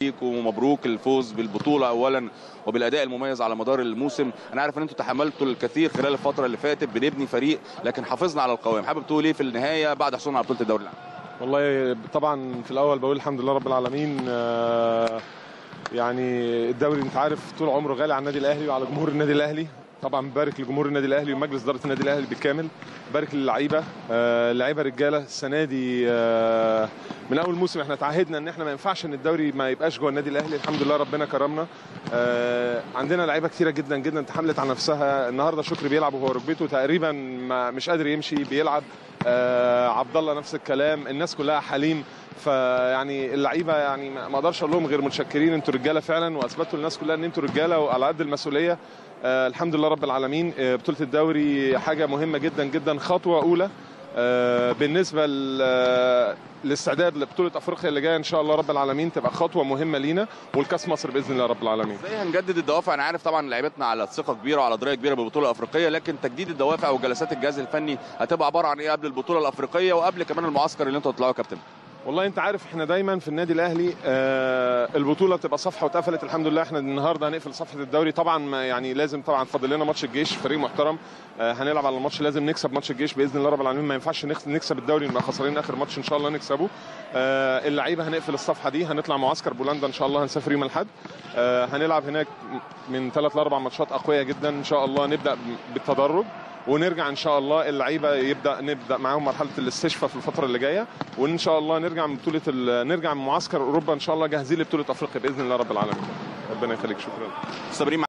ومبروك الفوز بالبطوله اولا وبالاداء المميز على مدار الموسم انا عارف ان انتم تحملتوا الكثير خلال الفتره اللي فاتت بنبني فريق لكن حافظنا على القوام حابب تقول ايه في النهايه بعد حصولنا على بطوله الدوري العام والله طبعا في الاول بقول الحمد لله رب العالمين آه، يعني الدوري انت عارف طول عمره غالي على النادي الاهلي وعلى جمهور النادي الاهلي طبعا بارك لجمهور النادي الاهلي ومجلس اداره النادي الاهلي بالكامل بارك للعيبه آه، اللعيبه رجاله السنه دي آه، من اول موسم احنا تعهدنا ان احنا ما ينفعش ان الدوري ما يبقاش جوه النادي الاهلي الحمد لله ربنا كرمنا آه، عندنا لعيبه كتيره جدا جدا تحملت على نفسها النهارده شكري بيلعب وهو ركبته تقريبا ما مش قادر يمشي بيلعب آه، عبد الله نفس الكلام الناس كلها حليم فيعني اللعيبه يعني ما ما اقدرش اقول لهم غير متشكرين انتوا رجاله فعلا واثبتوا للناس كلها ان انتوا رجاله وعلى قد المسؤوليه آه الحمد لله رب العالمين آه بطوله الدوري حاجه مهمه جدا جدا خطوه اولى آه بالنسبه ل- آه، للاستعداد لبطوله افريقيا اللي جايه ان شاء الله رب العالمين تبقى خطوه مهمه لينا والكاس مصر باذن الله رب العالمين ازاي هنجدد الدوافع انا عارف طبعا لعيبتنا على ثقه كبيره وعلى درايه كبيره بالبطوله الافريقيه لكن تجديد الدوافع وجلسات الجهاز الفني هتبقى عباره عن ايه قبل البطوله الافريقيه وقبل كمان المعسكر اللي انتوا هتطلعوا يا كابتن والله انت عارف احنا دايما في النادي الاهلي آه البطوله بتبقى صفحه واتقفلت الحمد لله احنا النهارده هنقفل صفحه الدوري طبعا ما يعني لازم طبعا فاضل لنا ماتش الجيش فريق محترم آه هنلعب على الماتش لازم نكسب ماتش الجيش باذن الله رب العالمين ما ينفعش نخ- نكسب الدوري نبقى خسرانين اخر ماتش ان شاء الله نكسبه آه اللعيبه هنقفل الصفحه دي هنطلع معسكر بولندا ان شاء الله هنسافر يوم الاحد آه هنلعب هناك من ثلاث لاربع ماتشات اقوياء جدا ان شاء الله نبدا بالتدرج ونرجع ان شاء الله اللعيبه يبدا نبدا معاهم مرحله الاستشفاء في الفتره اللي جايه وان شاء الله نرجع من بطوله ال- نرجع من معسكر اوروبا ان شاء الله جاهزين لبطوله افريقيا باذن الله رب العالمين ربنا يخليك شكرا مستمرين